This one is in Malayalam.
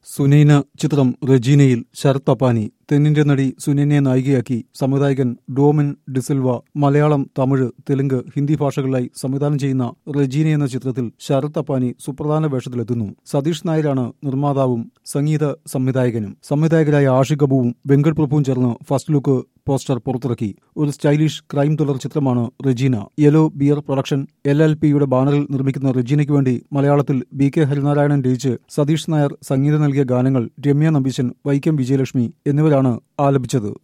സുനൈന ചിത്രം റെജീനയിൽ ശരത് തപ്പാനി തെന്നിന്ത്യൻ നടി സുനൈനയെ നായികയാക്കി സംവിധായകൻ ഡോമിൻ ഡിസിൽവ മലയാളം തമിഴ് തെലുങ്ക് ഹിന്ദി ഭാഷകളിലായി സംവിധാനം ചെയ്യുന്ന റെജീന എന്ന ചിത്രത്തിൽ ശരത് തപ്പാനി സുപ്രധാന വേഷത്തിലെത്തുന്നു സതീഷ് നായരാണ് നിർമ്മാതാവും സംഗീത സംവിധായകനും സംവിധായകരായ ആഷിഖ് അബുവും വെങ്കട് പ്രഭുവും ചേർന്ന് ഫസ്റ്റ് ലുക്ക് പോസ്റ്റർ പുറത്തിറക്കി ഒരു സ്റ്റൈലിഷ് ക്രൈം ത്രില്ലർ ചിത്രമാണ് Regina yellow bear production L L പിയുടെ ബാനറിൽ നിർമ്മിക്കുന്ന റെജീനയ്ക്ക് വേണ്ടി മലയാളത്തിൽ ബി കെ ഹരിനാരായണൻ രചിച്ച് സതീഷ് നായർ സംഗീതം നൽകിയ ഗാനങ്ങൾ രമ്യ നമ്പീശൻ വൈക്കം വിജയലക്ഷ്മി എന്നിവരാണ് ആലപിച്ചത്